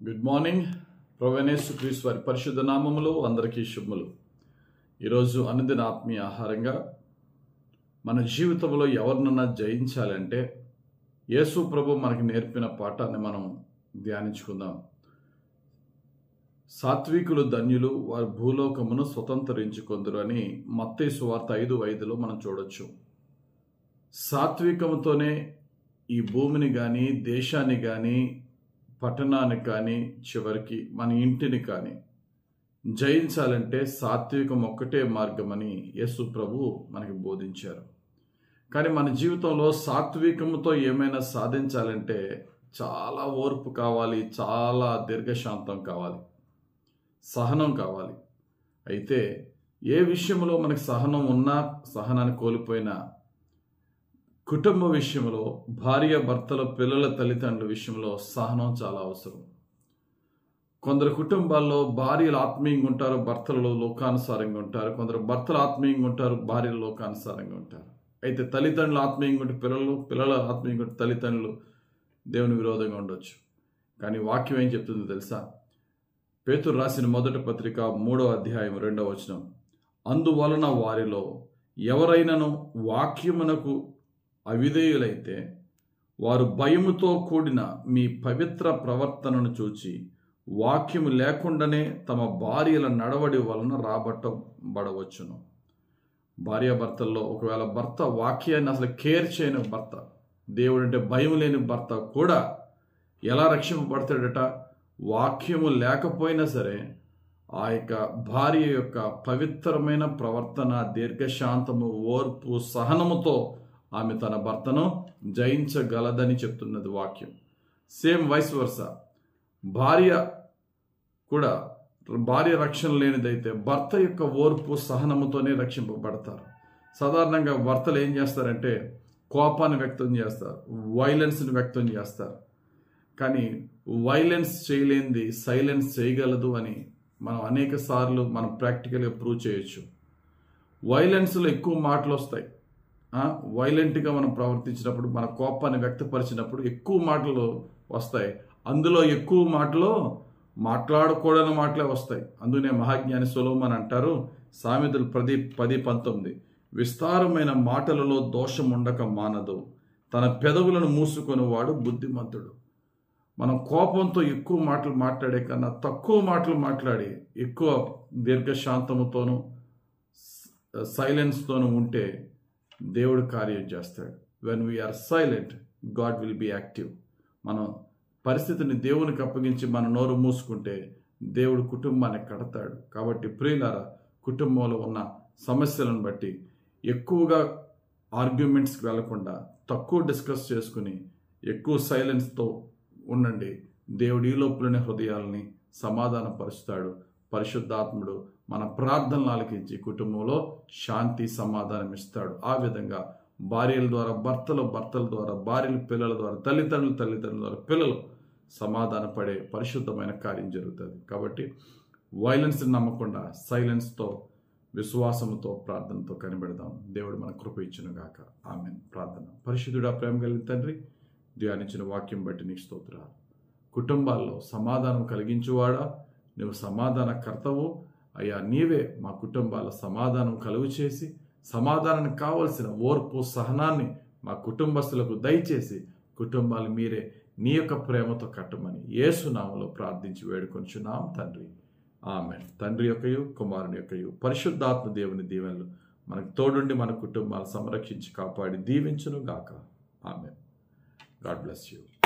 good morning ప్రొవెనేసు క్రీస్ వారి పరిశుద్ధ నామములు అందరికీ శుభములు ఈరోజు అనుదిన ఆత్మీయ ఆహారంగా మన జీవితంలో ఎవరినన్నా జయించాలంటే యేసు ప్రభు మనకి నేర్పిన పాఠాన్ని మనం ధ్యానించుకుందాం సాత్వికులు ధన్యులు వారి భూలోకమును స్వతంత్రించుకొందరు అని మత్తయి సువార్త ఐదు ఐదులో మనం చూడొచ్చు సాత్వికముతోనే ఈ భూమిని కానీ దేశాన్ని కానీ పట్టణాన్ని కానీ చివరికి మన ఇంటిని కానీ జయించాలంటే సాత్వికం ఒక్కటే మార్గమని యేసు ప్రభు మనకి బోధించారు కానీ మన జీవితంలో సాత్వికముతో ఏమైనా సాధించాలంటే చాలా ఓర్పు కావాలి చాలా దీర్ఘశాంతం కావాలి సహనం కావాలి అయితే ఏ విషయంలో మనకి సహనం ఉన్నా సహనాన్ని కోల్పోయినా కుటుంబ విషయంలో భార్య భర్తల పిల్లల తల్లిదండ్రుల విషయంలో సహనం చాలా అవసరం కొందరు కుటుంబాల్లో భార్యలు ఆత్మీయంగా ఉంటారు భర్తలు లోకానుసారంగా ఉంటారు కొందరు భర్తలు ఆత్మీయంగా ఉంటారు భార్యలు లోకానుసారంగా ఉంటారు అయితే తల్లిదండ్రులు ఆత్మీయంగా ఉంటే పిల్లలు పిల్లల ఆత్మీయంగా ఉంటే తల్లిదండ్రులు దేవుని విరోధంగా ఉండొచ్చు కానీ వాక్యం ఏం చెప్తుందో తెలుసా పేతురు రాసిన మొదటి పత్రిక మూడో అధ్యాయం రెండవ వచనం అందువలన వారిలో ఎవరైనాను వాక్యమునకు అవిధేయులైతే వారు భయముతో కూడిన మీ పవిత్ర ప్రవర్తనను చూచి వాక్యము లేకుండానే తమ భార్యల నడవడి వలన రాబట్టబడవచ్చును భార్యాభర్తల్లో ఒకవేళ భర్త వాక్యాన్ని అసలు కేర్ చేయని భర్త దేవుడు అంటే భయం లేని భర్త కూడా ఎలా రక్షింపబడతాడట వాక్యము లేకపోయినా సరే ఆ యొక్క భార్య యొక్క పవిత్రమైన ప్రవర్తన దీర్ఘశాంతము ఓర్పు సహనముతో ఆమె తన భర్తను జయించగలదని చెప్తున్నది వాక్యం సేమ్ వైస్ వర్స భార్య కూడా భార్య రక్షణ లేనిదైతే భర్త యొక్క ఓర్పు సహనముతోనే రక్షింపబడతారు సాధారణంగా భర్తలు ఏం చేస్తారంటే కోపాన్ని వ్యక్తం చేస్తారు వైలెన్స్ని వ్యక్తం చేస్తారు కానీ వైలెన్స్ చేయలేనిది సైలెన్స్ చేయగలదు అని మనం అనేక సార్లు మనం ప్రాక్టికల్గా ప్రూవ్ చేయొచ్చు వైలెన్స్లో ఎక్కువ మాటలు వస్తాయి వైలెంట్గా మనం ప్రవర్తించినప్పుడు మన కోపాన్ని వ్యక్తపరిచినప్పుడు ఎక్కువ మాటలు వస్తాయి అందులో ఎక్కువ మాటలు మాట్లాడకూడని మాటలే వస్తాయి అందునే మహాజ్ఞాని సులోమన్ అంటారు సామెతలు పది పది పంతొమ్మిది విస్తారమైన మాటలలో దోషం ఉండక మానదు తన పెదవులను మూసుకొని వాడు బుద్ధిమంతుడు మనం కోపంతో ఎక్కువ మాటలు మాట్లాడే కన్నా తక్కువ మాటలు మాట్లాడి ఎక్కువ దీర్ఘశాంతముతోనూ సైలెన్స్తోనూ ఉంటే దేవుడు కార్యం చేస్తాడు when we are silent god will be active మనం పరిస్థితిని దేవునికి అప్పగించి మన నోరు మూసుకుంటే దేవుడు కుటుంబాన్ని కడతాడు కాబట్టి ప్రియులారా కుటుంబంలో ఉన్న సమస్యలను బట్టి ఎక్కువగా ఆర్గ్యుమెంట్స్కి వెళ్లకుండా తక్కువ డిస్కస్ చేసుకుని ఎక్కువ సైలెన్స్తో ఉండండి దేవుడు ఈ లోపలనే హృదయాలని సమాధానపరుస్తాడు పరిశుద్ధాత్ముడు మన ప్రార్థనలు ఆలకించి కుటుంబంలో శాంతి సమాధానం ఇస్తాడు ఆ విధంగా భార్యల ద్వారా భర్తలు భర్తల ద్వారా భార్యల పిల్లల ద్వారా తల్లిదండ్రులు తల్లిదండ్రుల ద్వారా పిల్లలు సమాధాన పడే పరిశుద్ధమైన కార్యం జరుగుతుంది కాబట్టి వైలెన్స్ నమ్మకుండా సైలెన్స్తో విశ్వాసంతో ప్రార్థనతో కనిపెడదాం దేవుడు మన కృప ఇచ్చును గాక ఆమె ప్రార్థన పరిశుద్ధుడా ప్రేమ కలిగిన తండ్రి ధ్యానించిన వాక్యం బట్టి నీకు స్తోత్రాలు కుటుంబాల్లో సమాధానం కలిగించువాడా నువ్వు సమాధాన కర్తవు అయ్యా నీవే మా కుటుంబాల సమాధానం కలుగు చేసి సమాధానానికి కావలసిన ఓర్పు సహనాన్ని మా కుటుంబస్తులకు దయచేసి కుటుంబాలు మీరే నీ యొక్క ప్రేమతో కట్టమని ఏసునామలో ప్రార్థించి వేడుకొంచున్నాం తండ్రి ఆమె తండ్రి యొక్కయు కుమారుని యొక్కయు పరిశుద్ధాత్మ దేవుని దీవెనలు మనకు తోడుండి మన కుటుంబాలు సంరక్షించి కాపాడి దీవించును గాక ఆమె గాడ్ బ్లెస్ యూ